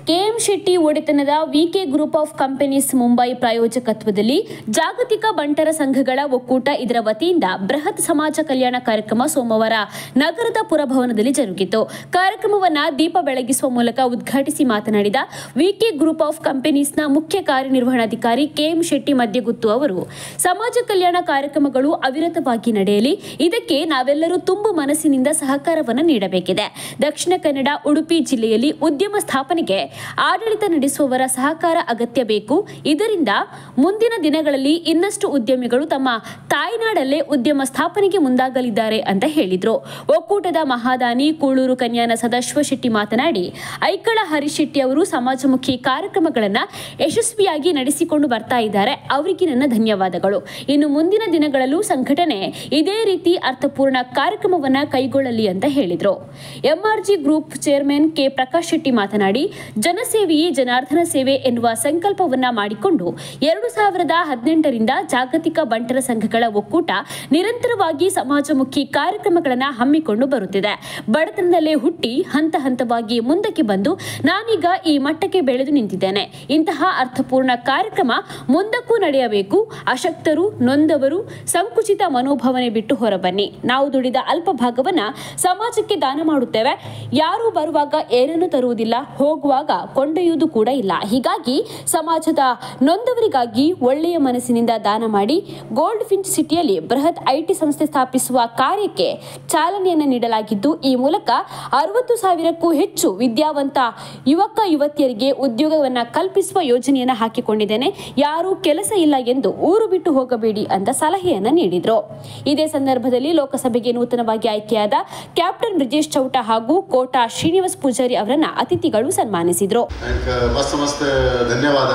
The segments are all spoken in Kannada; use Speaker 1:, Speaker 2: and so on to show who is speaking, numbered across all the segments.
Speaker 1: ಕೆಎಂ ಶೆಟ್ಟಿ ಒಡೆತನದ VK group of companies Mumbai ಪ್ರಾಯೋಜಕತ್ವದಲ್ಲಿ ಜಾಗತಿಕ ಬಂಟರ ಸಂಘಗಳ ಒಕ್ಕೂಟ ಇದರ ವತಿಯಿಂದ ಬೃಹತ್ ಸಮಾಜ ಕಲ್ಯಾಣ ಕಾರ್ಯಕ್ರಮ ಸೋಮವಾರ ನಗರದ ಪುರಭವನದಲ್ಲಿ ಜರುಗಿತು ಕಾರ್ಯಕ್ರಮವನ್ನ ದೀಪ ಬೆಳಗಿಸುವ ಮೂಲಕ ಉದ್ಘಾಟಿಸಿ ಮಾತನಾಡಿದ ವಿಕೆ ಗ್ರೂಪ್ ಆಫ್ ಕಂಪನೀಸ್ನ ಮುಖ್ಯ ಕಾರ್ಯನಿರ್ವಹಣಾಧಿಕಾರಿ ಕೆಎಂ ಶೆಟ್ಟಿ ಮಧ್ಯಗುತ್ತು ಅವರು ಸಮಾಜ ಕಲ್ಯಾಣ ಕಾರ್ಯಕ್ರಮಗಳು ಅವಿರತವಾಗಿ ನಡೆಯಲಿ ಇದಕ್ಕೆ ನಾವೆಲ್ಲರೂ ತುಂಬು ಮನಸ್ಸಿನಿಂದ ಸಹಕಾರವನ್ನು ನೀಡಬೇಕಿದೆ ದಕ್ಷಿಣ ಕನ್ನಡ ಉಡುಪಿ ಜಿಲ್ಲೆಯಲ್ಲಿ ಉದ್ಯಮ ಸ್ಥಾಪನೆಗೆ ಆಡಳಿತ ನಡೆಸುವವರ ಸಹಕಾರ ಅಗತ್ಯ ಬೇಕು ಇದರಿಂದ ಮುಂದಿನ ದಿನಗಳಲ್ಲಿ ಇನ್ನಷ್ಟು ಉದ್ಯಮಿಗಳು ತಮ್ಮ ತಾಯ್ನಾಡಲ್ಲೇ ಉದ್ಯಮ ಸ್ಥಾಪನೆಗೆ ಮುಂದಾಗಲಿದ್ದಾರೆ ಅಂತ ಹೇಳಿದ್ರು ಒಕ್ಕೂಟದ ಮಹಾದಾನಿ ಕೂಳೂರು ಕನ್ಯಾನ ಸದಾಶಿವ ಶೆಟ್ಟಿ ಮಾತನಾಡಿ ಐಕಳ ಹರೀಶ್ ಶೆಟ್ಟಿ ಅವರು ಸಮಾಜಮುಖಿ ಕಾರ್ಯಕ್ರಮಗಳನ್ನ ಯಶಸ್ವಿಯಾಗಿ ನಡೆಸಿಕೊಂಡು ಬರ್ತಾ ಇದ್ದಾರೆ ಅವರಿಗೆ ನನ್ನ ಧನ್ಯವಾದಗಳು ಇನ್ನು ಮುಂದಿನ ದಿನಗಳಲ್ಲೂ ಸಂಘಟನೆ ಇದೇ ರೀತಿ ಅರ್ಥಪೂರ್ಣ ಕಾರ್ಯಕ್ರಮವನ್ನ ಕೈಗೊಳ್ಳಲಿ ಅಂತ ಹೇಳಿದ್ರು MRG group chairman K Prakash Shetty ಮಾತನಾಡಿ ಜನಸೇವೆಯೇ ಜನಾರ್ದನ ಸೇವೆ ಎನ್ನುವ ಸಂಕಲ್ಪವನ್ನ ಮಾಡಿಕೊಂಡು ಎರಡು ಸಾವಿರದ ಹದಿನೆಂಟರಿಂದ ಜಾಗತಿಕ ಬಂಟರ ಸಂಘಗಳ ಒಕ್ಕೂಟ ನಿರಂತರವಾಗಿ ಸಮಾಜಮುಖಿ ಕಾರ್ಯಕ್ರಮಗಳನ್ನು ಹಮ್ಮಿಕೊಂಡು ಬರುತ್ತಿದೆ ಬಡತನದಲ್ಲೇ ಹುಟ್ಟಿ ಹಂತ ಹಂತವಾಗಿ ಮುಂದಕ್ಕೆ ಬಂದು ನಾನೀಗ ಈ ಮಟ್ಟಕ್ಕೆ ಬೆಳೆದು ನಿಂತಿದ್ದೇನೆ ಇಂತಹ ಅರ್ಥಪೂರ್ಣ ಕಾರ್ಯಕ್ರಮ ಮುಂದಕ್ಕೂ ನಡೆಯಬೇಕು ಅಶಕ್ತರು ನೊಂದವರು ಸಂಕುಚಿತ ಮನೋಭಾವನೆ ಬಿಟ್ಟು ಹೊರಬನ್ನಿ ನಾವು ದುಡಿದ ಅಲ್ಪ ಭಾಗವನ್ನ ಸಮಾಜಕ್ಕೆ ದಾನ ಮಾಡುತ್ತೇವೆ ಯಾರೂ ಬರುವಾಗ ಏನನ್ನು ತರುವುದಿಲ್ಲ ಹೋಗುವಾಗ ಕೊಂಡೊಯ್ಯುವುದು ಕೂಡ ಇಲ್ಲ ಹೀಗಾಗಿ ಸಮಾಜದ ನೊಂದವರಿಗಾಗಿ ಒಳ್ಳೆಯ ಮನಸ್ಸಿನಿಂದ ದಾನ ಮಾಡಿ ಗೋಲ್ಡ್ ಫಿಂಚ್ ಸಿಟಿಯಲ್ಲಿ ಬೃಹತ್ ಐಟಿ ಸಂಸ್ಥೆ ಸ್ಥಾಪಿಸುವ ಕಾರ್ಯಕ್ಕೆ ಚಾಲನೆಯನ್ನು ನೀಡಲಾಗಿದ್ದು ಈ ಮೂಲಕ ಅರವತ್ತು ಸಾವಿರಕ್ಕೂ ಹೆಚ್ಚು ವಿದ್ಯಾವಂತ ಯುವಕ ಯುವತಿಯರಿಗೆ ಉದ್ಯೋಗವನ್ನು ಕಲ್ಪಿಸುವ ಯೋಜನೆಯನ್ನು ಹಾಕಿಕೊಂಡಿದ್ದೇನೆ ಯಾರೂ ಕೆಲಸ ಇಲ್ಲ ಎಂದು ಊರು ಬಿಟ್ಟು ಹೋಗಬೇಡಿ ಅಂತ ಸಲಹೆಯನ್ನು ನೀಡಿದರು ಇದೇ ಸಂದರ್ಭದಲ್ಲಿ ಲೋಕಸಭೆಗೆ ನೂತನವಾಗಿ ಆಯ್ಕೆಯಾದ ಕ್ಯಾಪ್ಟನ್ ಬ್ರಿಜೇಶ್ ಚೌಟ ಹಾಗೂ ಕೋಟಾ ಶ್ರೀನಿವಾಸ್ ಪೂಜಾರಿ ಅವರನ್ನ ಅತಿಥಿಗಳು ಸನ್ಮಾನಿಸಿದರು
Speaker 2: ಥ್ಯಾಂಕ್ ಮಸ್ತ್ ಮಸ್ತ್ ಧನ್ಯವಾದ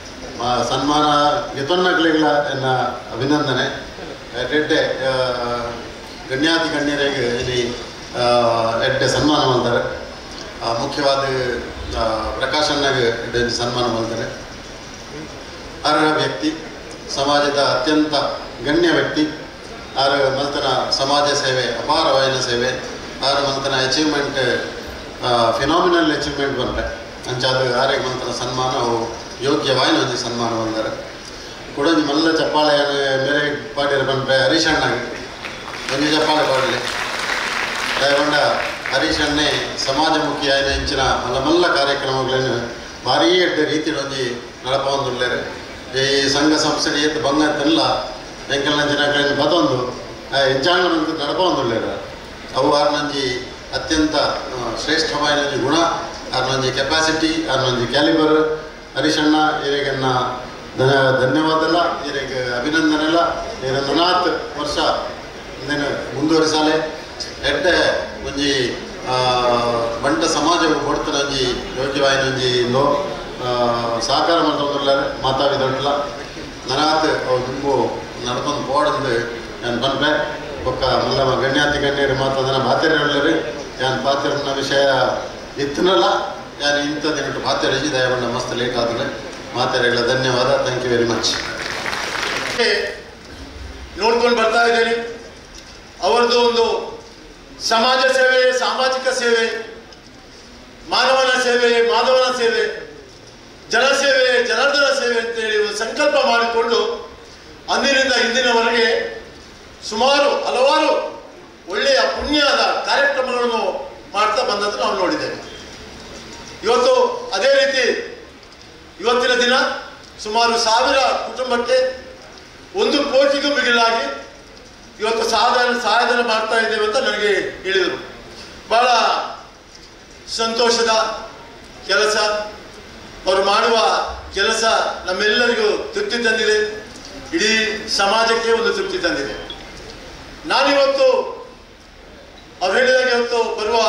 Speaker 2: ಮ- ಸನ್ಮಾನ ಗೆತೊನ್ನಗ್ಲಿಲ್ಲ ಎನ್ನ ಅಭಿನಂದನೆ ಎಡ್ಡೆ ಆ, ಗಣ್ಯಾತಿ ಗಣ್ಯರಿಗೆ ಇಲ್ಲಿ ಆ, ಎಡ್ಡೆ ಸನ್ಮಾನ ಮಾಡ್ತಾರೆ ಆ, ಮುಖ್ಯವಾದ ಆ, ಪ್ರಕಾಶ್ ಅಣ್ಣಗೆ ಎಡ್ಡೆ ಸನ್ಮಾನ ಮಾಡ್ತಾರೆ ಅರ್ಹ ವ್ಯಕ್ತಿ ಸಮಾಜದ ಅತ್ಯಂತ ಗಣ್ಯ ವ್ಯಕ್ತಿ ಆರು ಮಲ್ತನ ಸಮಾಜ ಸೇವೆ ಅಪಾರವಾಯಿನ ಸೇವೆ ಆರು ಮಲ್ತನ ಅಚೀವ್ಮೆಂಟ್ ಫಿನಾಮಿನಲ್ ಅಚೀವ್ಮೆಂಟ್ ಬಂದ್ರೆ ಅಂಚಾದ ಆರೆಗೆ ಮಲ್ತನ ಸನ್ಮಾನ ಅವು ಯೋಗ್ಯವಾಯಿನ ಒಂದು ಸನ್ಮಾನ ಬಂದರೆ ಕುಡಂಜಿ ಮಲ್ಲ ಚಪ್ಪಾಳೆ ಮೇರೆ ಪಾಡಿರ ಬಂದ್ರೆ ಹರೀಶ್ ಅಣ್ಣಗೆ ಒಂದು ಚಪ್ಪಾಳೆ ಪಾಡಲಿ ದಯಗೊಂಡ ಹರೀಶ್ ಅಣ್ಣೆ ಸಮಾಜಮುಖಿ ಆಯ್ನ ಇಂಚಿನ ಮಲ್ಲ ಮಲ್ಲ ಕಾರ್ಯಕ್ರಮಗಳನ್ನು ಭಾರೀ ಎಡ್ಡ ರೀತಿ ಒಂಜಿ ನಡಪೊಂದುಲ್ಲೇರು ಈ ಸಂಘ ಸಂಸ್ಥೆ ಎದ್ದು ಬಂಗತ್ತೆಲ್ಲ ಎಂಕಲ್ನ ಜನಗಳನ್ನು ಬದೊಂದು ಹೆಜ್ಜಾಂಗನಂತ ನಡಪೊಂದುಲ್ಲೇರು ಅವು ಆರ್ನಂಜಿ ಅತ್ಯಂತ ಆ, ಶ್ರೇಷ್ಠವಾದ ಒಂಜಿ ಗುಣ ಆರ್ನೊಂಜಿ ಕೆಪಾಸಿಟಿ ಆರ್ನೊಂಜಿ ಕ್ಯಾಲಿಬರ್ ಹರೀಶ್ ಅಣ್ಣ ಇವರಿಗನ್ನ ಧನ ಧನ್ಯವಾದಲ್ಲ ಇವರಿಗೆ ಅಭಿನಂದನೆಲ್ಲ ಇವರ ನನಾತ್ ವರ್ಷ ಇಂದೇನು ಮುಂದುವರಿಸಾಲೆ ಎಡ್ಡೆ ಒಂಜಿ ಆ, ಬಂಟ ಸಮಾಜವು ಕೊಡ್ತಾನ ಒಂಜಿ ಯೋಗ್ಯವಾಯಿನ ಒಂಜಿ ಲೋ ಆ, ಸಹಕಾರ ಮಾಡ್ತೊಂದುಲ್ಲಾರೆ ಮಾತಾಡಿದೊಟ್ಟಲ ನನಾತ್ ಅವು ತುಂಬು ನಡ್ಕೊಂಡು ಪೋಡಂದು ನಾನು ಬಂದ್ಬೆ ಬೊಕ್ಕ ಮಲ್ಲ ಗಣ್ಯಾತಿ ಗಣ್ಯರು ಮಾತಾದನ ಬಾತೆರೆ ಒಳ್ಳೆರು ಯಾನ್ ಪಾತಿರನ ವಿಷಯ ಇತ್ತನಲ್ಲ ಯಾನ್ ಇಂಥ ದಿನಟ್ಟು ಪಾತೆರಿಸಿ ದಯಗೊಂಡ ಮಸ್ತ್ ಲೇಟ್ ಆದ್ರೆ ಮಾತಾಡಿಗಳ ಧನ್ಯವಾದ ಥ್ಯಾಂಕ್ ಯು ವೆರಿ ಮಚ್
Speaker 3: ನೋಡ್ಕೊಂಡು ಬರ್ತಾ ಇದ್ದೇನೆ ಅವರದ್ದು ಒಂದು ಸಮಾಜ ಸೇವೆ ಸಾಮಾಜಿಕ ಸೇವೆ ಮಾನವನ ಸೇವೆ ಮಾಧವನ ಸೇವೆ ಜನಸೇವೆ ಜನಾರ್ದನ ಸೇವೆ ಅಂತೇಳಿ ಒಂದು ಸಂಕಲ್ಪ ಮಾಡಿಕೊಂಡು ಅಂದಿನಿಂದ ಇಂದಿನವರೆಗೆ ಸುಮಾರು ಹಲವಾರು ಒಳ್ಳೆಯ ಪುಣ್ಯದ ಕಾರ್ಯಕ್ರಮಗಳನ್ನು ಮಾಡ್ತಾ ಬಂದದ್ದು ನಾವು ನೋಡಿದ್ದೇವೆ ಇವತ್ತು ಅದೇ ರೀತಿ ಇವತ್ತಿನ ದಿನ ಸುಮಾರು ಸಾವಿರ ಕುಟುಂಬಕ್ಕೆ ಒಂದು ಕೋಟಿಗೂ ಮಿಗಿಲಾಗಿ ಇವತ್ತು ಸಾಧನ ಸಹಾಯಧನ ಮಾಡ್ತಾ ಇದ್ದೇವೆ ಅಂತ ನನಗೆ ಹೇಳಿದರು ಬಹಳ ಸಂತೋಷದ ಕೆಲಸ ಅವರು ಮಾಡುವ ಕೆಲಸ ನಮ್ಮೆಲ್ಲರಿಗೂ ತೃಪ್ತಿ ತಂದಿದೆ ಇಡೀ ಸಮಾಜಕ್ಕೆ ಒಂದು ತೃಪ್ತಿ ತಂದಿದೆ ನಾನಿವತ್ತು ಅವ್ರು ಹೇಳಿದಾಗ ಇವತ್ತು ಬರುವ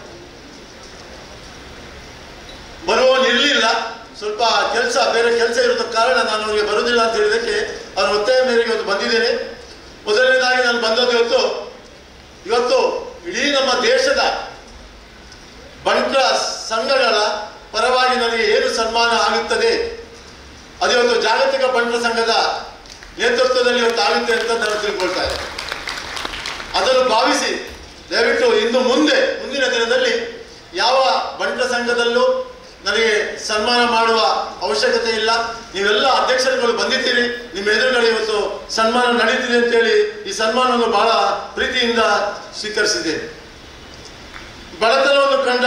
Speaker 3: ಬರುವವನಿರಲಿಲ್ಲ ಸ್ವಲ್ಪ ಕೆಲಸ ಬೇರೆ ಕೆಲಸ ಇರೋದ ಕಾರಣ ನಾನು ಅವರಿಗೆ ಬರುವುದಿಲ್ಲ ಅಂತ ಹೇಳಿದಕ್ಕೆ ಅವ್ರ ಒತ್ತಾಯ ಮೇರೆಗೆ ಇವತ್ತು ಬಂದಿದ್ದೇನೆ ಮೊದಲನೇದಾಗಿ ನಾನು ಬಂದದ್ದು ಇವತ್ತು ಇವತ್ತು ಇಡೀ ನಮ್ಮ ದೇಶದ ಬಂಟ ಸಂಘಗಳ ಪರವಾಗಿ ನನಗೆ ಏನು ಸನ್ಮಾನ ಆಗುತ್ತದೆ ಅದು ಇವತ್ತು ಜಾಗತಿಕ ಬಂಟ ಸಂಘದ ನೇತೃತ್ವದಲ್ಲಿ ಇವತ್ತು ಆಗುತ್ತೆ ಅಂತ ನಾನು ತಿಳ್ಕೊಳ್ತಾ ಇದ್ದೇನೆ ಅದನ್ನು ಭಾವಿಸಿ ದಯವಿಟ್ಟು ಇನ್ನು ಮುಂದೆ ಮುಂದಿನ ದಿನದಲ್ಲಿ ಯಾವ ಬಂಟ ಸಂಘದಲ್ಲೂ ನನಗೆ ಸನ್ಮಾನ ಮಾಡುವ ಅವಶ್ಯಕತೆ ಇಲ್ಲ ನೀವೆಲ್ಲ ಅಧ್ಯಕ್ಷರುಗಳು ಬಂದಿದ್ದೀರಿ ನಿಮ್ಮ ಎದುರುಗಡೆ ಇವತ್ತು ಸನ್ಮಾನ ನಡೀತಿದೆ ಅಂತೇಳಿ ಈ ಸನ್ಮಾನವನ್ನು ಬಹಳ ಪ್ರೀತಿಯಿಂದ ಸ್ವೀಕರಿಸಿದ್ದೇನೆ ಬಡತನವನ್ನು ಕಂಡ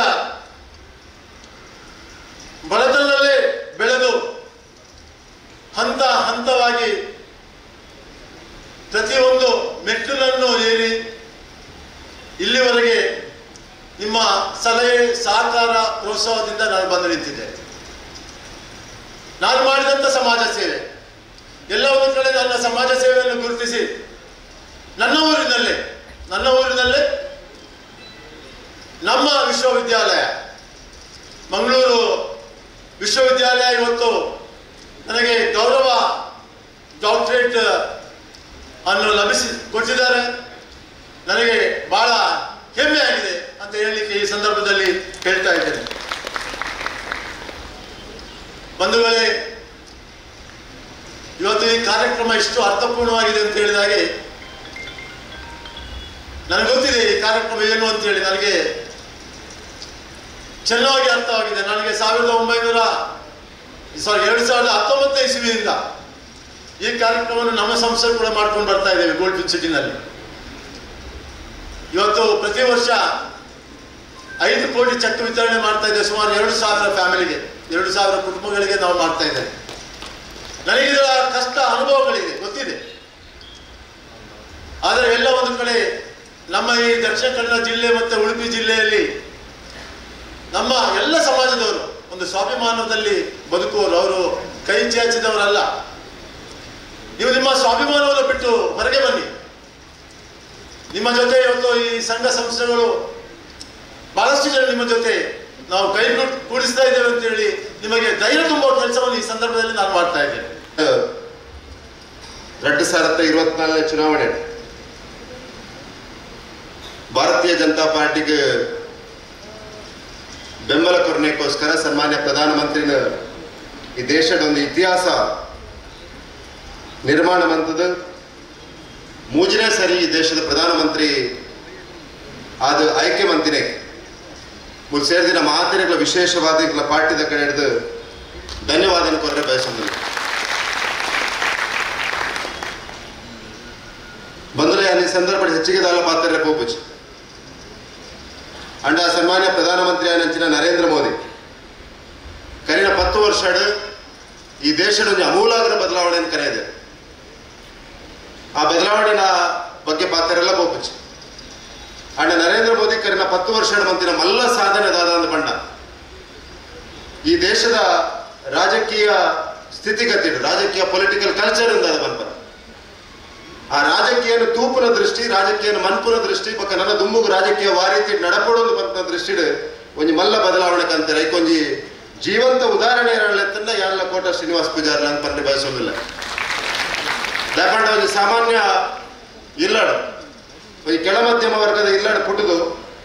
Speaker 3: ಬಡತನದಲ್ಲೇ ಬೆಳೆದು ಹಂತ ಹಂತವಾಗಿ ಪ್ರತಿಯೊಂದು ಮೆಟ್ಟಿಲನ್ನು ಏರಿ ಇಲ್ಲಿವರೆಗೆ ನಿಮ್ಮ ಸಲಹೆ ಸಹಕಾರ ಪ್ರೋತ್ಸಾಹದಿಂದ ನಾನು ಬಂದು ನಿಂತಿದ್ದೆ ನಾನು ಮಾಡಿದಂಥ ಸಮಾಜ ಸೇವೆ ಎಲ್ಲ ಒಂದು ಕಡೆ ನನ್ನ ಸಮಾಜ ಸೇವೆಯನ್ನು ಗುರುತಿಸಿ ನನ್ನ ಊರಿನಲ್ಲೇ ನನ್ನ ಊರಿನಲ್ಲೇ ನಮ್ಮ ವಿಶ್ವವಿದ್ಯಾಲಯ ಮಂಗಳೂರು ವಿಶ್ವವಿದ್ಯಾಲಯ ಇವತ್ತು ನನಗೆ ಗೌರವ ಡಾಕ್ಟರೇಟ್ ಅನ್ನು ಲಭಿಸಿ ಕೊಟ್ಟಿದ್ದಾರೆ ನನಗೆ ಬಹಳ ಹೆಮ್ಮೆ ಆಗಿದೆ ಅಂತ ಹೇಳಲಿಕ್ಕೆ ಈ ಸಂದರ್ಭದಲ್ಲಿ ಹೇಳ್ತಾ ಇದ್ದೇನೆ ಬಂಧುಗಳೇ ಇವತ್ತು ಈ ಕಾರ್ಯಕ್ರಮ ಇಷ್ಟು ಅರ್ಥಪೂರ್ಣವಾಗಿದೆ ಅಂತ ಹೇಳಿದಾಗೆ ನನಗೆ ಗೊತ್ತಿದೆ ಈ ಕಾರ್ಯಕ್ರಮ ಏನು ಅಂತ ಹೇಳಿ ನನಗೆ ಚೆನ್ನಾಗಿ ಅರ್ಥವಾಗಿದೆ ನನಗೆ ಸಾವಿರದ ಒಂಬೈನೂರ ಸಾರಿ ಎರಡು ಸಾವಿರದ ಹತ್ತೊಂಬತ್ತನೇ ಇಸವಿಯಿಂದ ಈ ಕಾರ್ಯಕ್ರಮವನ್ನು ನಮ್ಮ ಸಂಸ್ಥೆ ಕೂಡ ಮಾಡ್ಕೊಂಡು ಬರ್ತಾ ಇದ್ದೇವೆ ಗೋಲ್ಡ್ ಸಿಟಿನಲ್ಲಿ ಇವತ್ತು ಪ್ರತಿ ವರ್ಷ ಐದು ಕೋಟಿ ಚೆಕ್ ವಿತರಣೆ ಮಾಡ್ತಾ ಇದ್ದೇವೆ ಸುಮಾರು ಎರಡು ಸಾವಿರ ಫ್ಯಾಮಿಲಿಗೆ ಎರಡು ಸಾವಿರ ಕುಟುಂಬಗಳಿಗೆ ನಾವು ಮಾಡ್ತಾ ಇದ್ದೇವೆ ನನಗೆ ಇದರ ಕಷ್ಟ ಅನುಭವಗಳಿದೆ ಗೊತ್ತಿದೆ ಆದರೆ ಎಲ್ಲ ಒಂದು ಕಡೆ ನಮ್ಮ ಈ ದಕ್ಷಿಣ ಕನ್ನಡ ಜಿಲ್ಲೆ ಮತ್ತು ಉಡುಪಿ ಜಿಲ್ಲೆಯಲ್ಲಿ ನಮ್ಮ ಎಲ್ಲ ಸಮಾಜದವರು ಒಂದು ಸ್ವಾಭಿಮಾನದಲ್ಲಿ ಬದುಕುವವರು ಅವರು ಕೈ ಚಾಚಿದವರಲ್ಲ ನೀವು ನಿಮ್ಮ ಸ್ವಾಭಿಮಾನವನ್ನು ಬಿಟ್ಟು ಹೊರಗೆ ಬನ್ನಿ ನಿಮ್ಮ ಜೊತೆ ಇವತ್ತು ಈ ಸಂಘ ಸಂಸ್ಥೆಗಳು ಬಹಳಷ್ಟು ಜನ ನಿಮ್ಮ ಜೊತೆ ನಾವು ಕೈ ಕೂಡ್- ಕೂಡಿಸ್ತಾ ಇದ್ದೇವೆ ಅಂತ ಹೇಳಿ ನಿಮಗೆ ಧೈರ್ಯ ತುಂಬುವ ಕೆಲಸವನ್ನು ಈ ಸಂದರ್ಭದಲ್ಲಿ ನಾನು ಮಾಡ್ತಾ ಇದ್ದೇನೆ
Speaker 4: ಎರಡು ಸಾವಿರದ ಇರುವತ್ನಾಲ್ಕನೇ ಚುನಾವಣೆ ಭಾರತೀಯ ಜನತಾ ಪಾರ್ಟಿಗೆ ಬೆಂಬಲ ಕೊರನೆಗೋಸ್ಕರ ಸನ್ಮಾನ್ಯ ಪ್ರಧಾನಮಂತ್ರಿನ ಈ ದೇಶದ ಒಂದು ಇತಿಹಾಸ ನಿರ್ಮಾಣ ಮಂತದ್ದು ಮೂಜನೇ ಸರಿ ಈ ದೇಶದ ಪ್ರಧಾನಮಂತ್ರಿ ಆದ ಆಯ್ಕೆ ಮಂತಿನೇ ಮುಲ್ ಸೇರಿದ ಮಾತಿನಗಳ ವಿಶೇಷವಾದ ಈಗಲ ಪಾರ್ಟಿದ ಕಡೆ ಹಿಡಿದು ಧನ್ಯವಾದ ಕೊರ್ರೆ ಬಯಸಿದ್ರು ಬಂದರೆ ಅಲ್ಲಿ ಸಂದರ್ಭ ಹೆಚ್ಚಿಗೆ ದಾಲ ಪಾತ್ರ ಪೋಪುಚ್ ಅಂಡ ಸನ್ಮಾನ್ಯ ಪ್ರಧಾನಮಂತ್ರಿ ಆಯನಂಚಿನ ನರೇಂದ್ರ ಮೋದಿ ಕರಿನ ಪತ್ತು ವರ್ಷ ಈ ದೇಶದ ಒಂದು ಅಮೂಲಾಗ್ರ ಬದಲಾವಣೆಯನ್ನು ಕರೆಯಿದೆ ಆ ಬದಲಾವಣೆನ ಬಗ್ಗೆ ಪಾತ್ರೆಲ್ಲ ಪೋಪುಚ್ ಅಂಡ ನರೇಂದ್ರ ಮೋದಿ ಕರಿನ ಪತ್ತು ವರ್ಷ ಮಂತಿನ ಮಲ್ಲ ಸಾಧನೆ ದಾದ ಅಂದ ಬಂಡ ಈ ದೇಶದ ರಾಜಕೀಯ ಸ್ಥಿತಿಗತಿ ರಾಜಕೀಯ ಪೊಲಿಟಿಕಲ್ ಕಲ್ಚರ್ ಇಂದ ಬಂದ್ಬರ ಆ ರಾಜಕೀಯನ ತೂಪುನ ದೃಷ್ಟಿ ರಾಜಕೀಯನ ಮನ್ಪುನ ದೃಷ್ಟಿ ಬೊಕ್ಕ ನನ್ನ ದುಮ್ಮುಗು ರಾಜಕೀಯ ವಾರೀತಿ ನಡಪಡೋದು ಬಂತ ದೃಷ್ಟಿಡ್ ಒಂಜಿ ಮಲ್ಲ ಬದಲಾವಣೆ ಕಂತಾರೆ ಐಕೊಂಜಿ ಜೀವಂತ ಉದಾಹರಣೆ ಇರಲೆತ್ತನ್ನ ಯಾನ್ಲ ಕೋಟ ಶ್ರೀನಿವಾಸ್ ಪೂಜಾರ್ ಅಂತ ಪಂದ್ರೆ ಬಯಸೋದಿಲ್ಲ ದಾಪಂಡ ಒಂದು ಸಾಮಾನ್ಯ ಇಲ್ಲಡು ಒಂಜಿ ಕೆಳ ಮಧ್ಯಮ ವರ್ಗದ ಇಲ್ಲಡು ಪುಟದು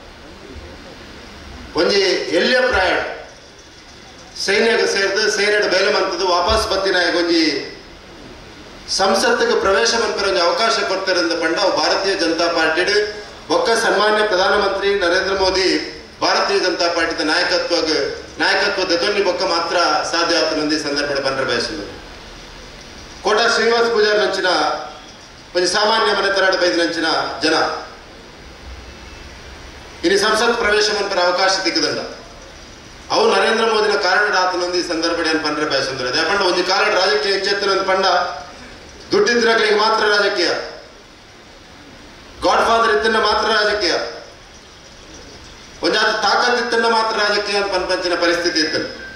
Speaker 4: ಒಂಜಿ ಎಲ್ಯ ಪ್ರಯಾಣ ಸೈನ್ಯಗೆ ಸೇರಿದು ಸೈನ್ಯದ ಬೇಲೆ ಮಂತದ್ದು ವಾಪಸ್ ಬತ್ತಿನ ಒಂಜಿ ಸಂಸತ್ತಿಗೆ ಪ್ರವೇಶ ಮನ್ಪರ ಒಂದು ಅವಕಾಶ ಕೊಡ್ತಾರೆ ಅಂತ ಪಂಡ ಅವು ಭಾರತೀಯ ಜನತಾ ಪಾರ್ಟಿ ಬೊಕ್ಕ ಸನ್ಮಾನ್ಯ ಪ್ರಧಾನಮಂತ್ರಿ ನರೇಂದ್ರ ಮೋದಿ ಭಾರತೀಯ ಜನತಾ ಪಾರ್ಟಿದ ನಾಯಕತ್ವ ನಾಯಕತ್ವ ದೊನ್ನಿ ಬೊಕ್ಕ ಮಾತ್ರ ಸಾಧ್ಯ ಆಗ್ತದೆ ಈ ಸಂದರ್ಭ ಬಂದ್ರೆ ಬಯಸಿದ್ರು ಕೋಟ ಶ್ರೀನಿವಾಸ ಪೂಜಾರ್ ನಂಚಿನ ಒಂದು ಸಾಮಾನ್ಯ ಮನೆ ತರಾಡ ಬೈದ ನಂಚಿನ ಜನ ಇನ್ನು ಸಂಸತ್ ಪ್ರವೇಶ ಮನ್ಪರ ಅವಕಾಶ ತಿಕ್ಕದಂಡ ಅವು ನರೇಂದ್ರ ಮೋದಿನ ಕಾರಣ ಆತನೊಂದು ಈ ಸಂದರ್ಭ ಏನು ಪಂಡ್ರೆ ಬಯಸಿದ್ರು ಅದೇ ಪಂಡ ಒಂದು ಕಾಲ ರಾಜಕೀಯ ಹೆಚ್ಚೆತ್ತಿನ ಪಂಡ ದುಡ್ಡಿದ್ರಗಳಿಗೆ ಮಾತ್ರ ರಾಜಕೀಯ ಗಾಡ್ ಫಾದರ್ ಇತ್ತನ್ನ ಮಾತ್ರ ರಾಜಕೀಯ ಒಂದಾದ ತಾಕತ್ ಇತ್ತನ್ನ ಮಾತ್ರ ರಾಜಕೀಯ ಅಂತ ಪಂಪಂಚಿನ ಪರಿಸ್ಥಿತಿ ಇತ್ತು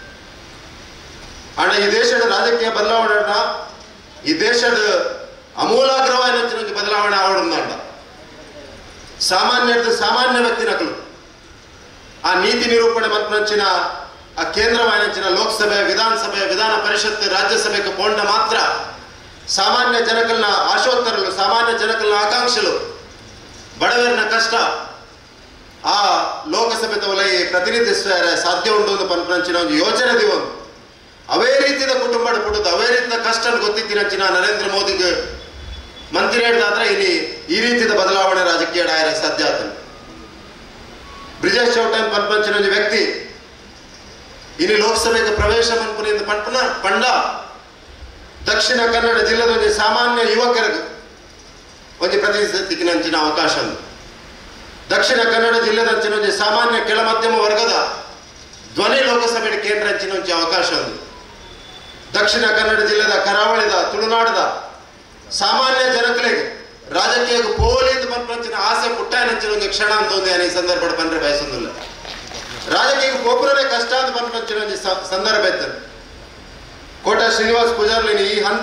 Speaker 4: ಅಣ್ಣ ಈ ದೇಶದ ರಾಜಕೀಯ ಬದಲಾವಣೆನ ಈ ದೇಶದ ಅಮೂಲಾಗ್ರವಾದ ಒಂದು ಬದಲಾವಣೆ ಆವಡಂದ ಸಾಮಾನ್ಯ ಸಾಮಾನ್ಯ ವ್ಯಕ್ತಿ ನಕಲು ಆ ನೀತಿ ನಿರೂಪಣೆ ಮಂತ್ರಂಚಿನ ಆ ಕೇಂದ್ರ ವಾಯನಂಚಿನ ಲೋಕಸಭೆ ವಿಧಾನಸಭೆ ವಿಧಾನ ಪರಿಷತ್ ರಾಜ್ಯಸಭೆಗೆ ಪೋಂಡ ಮಾತ್ರ ಸಾಮಾನ್ಯ ಜನಕಲ್ನ ಆಶೋತ್ತರలు ಸಾಮಾನ್ಯ ಜನಕಲ್ನ ಆಕಾಂಕ್ಷలు ಬಡವರಿನ ಕಷ್ಟ ಆ ಲೋಕಸಭೆ ತವಲೈ ಪ್ರತಿನಿಧಿಸುವ ಸಾಧ್ಯ ಉಂಟು ಒಂದು ಪಂಪಂಚಿನ ಒಂದು ಯೋಜನೆ ಒಂದು ಅವೇ ರೀತಿಯ ಕುಟುಂಬ ಪುಟ್ಟದು ಅವೇ ರೀತಿಯ ಕಷ್ಟ ಗೊತ್ತಿತ್ತಿನಂಚಿನ ನರೇಂದ್ರ ಮೋದಿಗೆ ಮಂತ್ರಿ ಹೇಳಿದಾದ್ರೆ ಇಲ್ಲಿ ಈ ರೀತಿಯ ಬದಲಾವಣೆ ರಾಜಕೀಯ ಡಾಯರ ಸಾಧ್ಯ ಆತನು ಬ್ರಿಜೇಶ್ ಚೌಟನ್ ಪಂಪಂಚಿನ ಒಂದು ವ್ಯಕ್ತಿ ಇನ್ನು ಲೋಕಸಭೆಗೆ ಪ್ರವೇಶ ಮನ್ಪುನಿಂದ ಪಂಪನ ಪಂಡ ದಕ್ಷಿಣ ಕನ್ನಡ ಜಿಲ್ಲೆದ ಒಂದು ಸಾಮಾನ್ಯ ಯುವಕರಿಗೆ ಒಂದು ಪ್ರತಿನಿಧಿಸಿಕ್ಕಿನಂಚಿನ ಅವಕಾಶ ಉಂಟು ದಕ್ಷಿಣ ಕನ್ನಡ ಜಿಲ್ಲೆದಂಚಿನ ಒಂದು ಸಾಮಾನ್ಯ ಕೆಳ ಮಧ್ಯಮ ವರ್ಗದ ಧ್ವನಿ ಲೋಕಸಭೆ ಕೇಂದ್ರ ಅಂಚಿನ ಒಂದು ಅವಕಾಶ ಉಂಟು ದಕ್ಷಿಣ ಕನ್ನಡ ಜಿಲ್ಲೆದ ಕರಾವಳಿದ ತುಳುನಾಡದ ಸಾಮಾನ್ಯ ಜನಗಳಿಗೆ ರಾಜಕೀಯಕ್ಕೆ ಪೋಲಿಂದ ಪಂಪಂಚಿನ ಆಸೆ ಪುಟ್ಟಾಯನಂಚಿನ ಒಂದು ಕ್ಷಣ ಅಂತ ಒಂದು ಈ ಸಂದರ್ಭ ಬಂದ್ರೆ ಬಯಸೋದಿಲ್ಲ ರಾಜಕೀಯಕ್ಕೆ ಒಬ್ಬರೇ ಕಷ್ಟ ಅಂತ ಪಂಪಂಚಿನ ಒಂದು ಸ- ಸಂದರ್ಭ ಇತ್ತು ಕೋಟ ಶ್ರೀನಿವಾಸ್ ಪೂಜಾರ್ಲಿನಿ ಈ ಹಂತ